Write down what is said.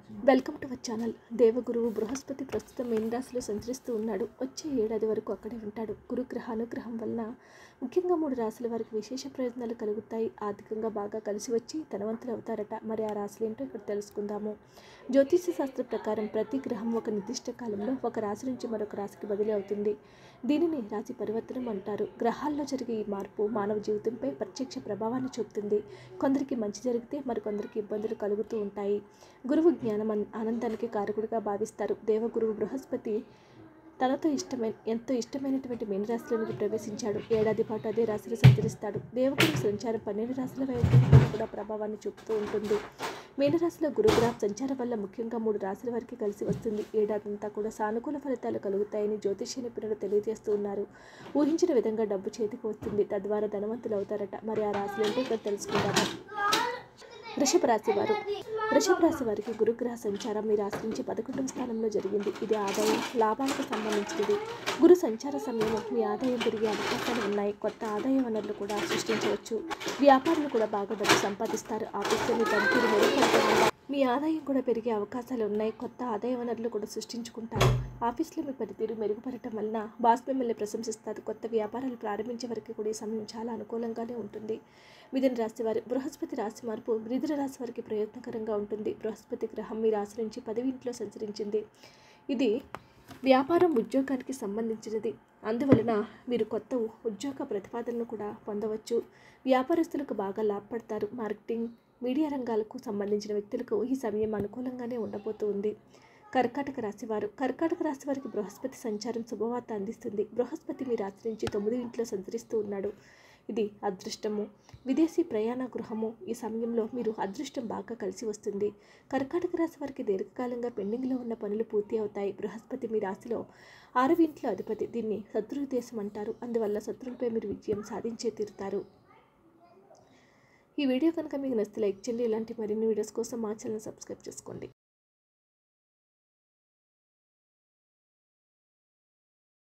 welcome to our channel దేవగురువు బృహస్పతి ప్రస్తుతం మీన రాశిలో సంచరిస్తూ ఉన్నాడు వచ్చే ఏడాది వరకు అక్కడే ఉంటాడు గురుగ్రహ అనుగ్రహం వలన ముఖ్యంగా మూడు రాశుల వారికి విశేష ప్రయోజనాలు కలుగుతాయి ఆర్థికంగా బాగా కలిసి వచ్చి ధనవంతులు అవుతారట మరి ఆ రాశులు ఏంటో ఇక్కడ తెలుసుకుందాము జ్యోతిష శాస్త్ర ప్రకారం ప్రతి గ్రహం ఒక నిర్దిష్ట కాలంలో ఒక రాశి నుంచి మరొక రాశికి బదిలీ అవుతుంది దీనిని రాశి పరివర్తనం అంటారు గ్రహాల్లో జరిగే ఈ మార్పు మానవ జీవితంపై ప్రత్యక్ష ప్రభావాన్ని చూపుతుంది కొందరికి మంచి జరిగితే మరికొందరికి ఇబ్బందులు కలుగుతూ ఉంటాయి గురువు జ్ఞానం అన్- ఆనందానికి కారకుడిగా భావిస్తారు దేవగురువు బృహస్పతి తనతో ఇష్టమైన ఎంతో ఇష్టమైనటువంటి మీనరాశిలోనికి ప్రవేశించాడు ఏడాది పాటు అదే రాశిలో సంచరిస్తాడు దేవగురు సంచారం పన్నెండు రాశుల వైపు కూడా ప్రభావాన్ని చూపుతూ ఉంటుంది మీనరాశిలో గురుగ్రహ సంచారం వల్ల ముఖ్యంగా మూడు రాశుల వరకు కలిసి వస్తుంది ఏడాదంతా కూడా సానుకూల ఫలితాలు కలుగుతాయని జ్యోతిష్య నిపుణులు తెలియజేస్తూ ఉన్నారు ఊహించిన విధంగా డబ్బు చేతికి వస్తుంది తద్వారా ధనవంతులు అవుతారట మరి ఆ రాశులు ఏంటో ఇక్కడ తెలుసుకుందాము వృషభ రాశి వారు వృషభ రాశి వారికి గురుగ్రహ సంచారం మీ రాశి నుంచి పదకొండవ స్థానంలో జరిగింది ఇది ఆదాయం లాభాలకు సంబంధించినది గురు సంచార సమయంలో మీ ఆదాయం పెరిగే అవకాశాలు ఉన్నాయి కొత్త ఆదాయ వనరులు కూడా సృష్టించవచ్చు వ్యాపారులు కూడా బాగా డబ్బు సంపాదిస్తారు ఆఫీస్లో మీ పనితీరు మెరుగుపడటం వల్ల మీ ఆదాయం కూడా పెరిగే అవకాశాలు ఉన్నాయి కొత్త ఆదాయ వనరులు కూడా సృష్టించుకుంటారు ఆఫీస్లో మీ పనితీరు మెరుగుపడటం వలన బాస్ మిమ్మల్ని ప్రశంసిస్తారు కొత్త వ్యాపారాలు ప్రారంభించే వరకు కూడా ఈ సమయం చాలా అనుకూలంగానే ఉంటుంది మిథున రాశి వారి బృహస్పతి రాశి మార్పు మిథున రాశి వారికి ప్రయోజనకరంగా ఉంటుంది బృహస్పతి గ్రహం మీ రాశి నుంచి పదవి ఇంట్లో సంచరించింది ఇది వ్యాపారం ఉద్యోగానికి సంబంధించినది అందువలన మీరు కొత్త ఉద్యోగ ప్రతిపాదనలు కూడా పొందవచ్చు వ్యాపారస్తులకు బాగా లాభపడతారు మార్కెటింగ్ మీడియా రంగాలకు సంబంధించిన వ్యక్తులకు ఈ సమయం అనుకూలంగానే ఉండబోతూ ఉంది కర్కాటక రాశి వారు కర్కాటక రాశి వారికి బృహస్పతి సంచారం శుభవార్త అందిస్తుంది బృహస్పతి మీ రాశి నుంచి తొమ్మిది ఇంట్లో సంచరిస్తూ ఉన్నాడు ఇది అదృష్టము విదేశీ ప్రయాణ గృహము ఈ సమయంలో మీరు అదృష్టం బాగా కలిసి వస్తుంది కర్కాటక రాశి వారికి దీర్ఘకాలంగా పెండింగ్లో ఉన్న పనులు పూర్తి అవుతాయి బృహస్పతి మీ రాశిలో ఆరవ ఇంట్లో అధిపతి దీన్ని శత్రు దేశం అంటారు అందువల్ల శత్రువులపై మీరు విజయం సాధించే తీరుతారు ఈ వీడియో కనుక మీకు నచ్చితే లైక్ చేయండి ఇలాంటి మరిన్ని వీడియోస్ కోసం మా ఛానల్ సబ్స్క్రైబ్ చేసుకోండి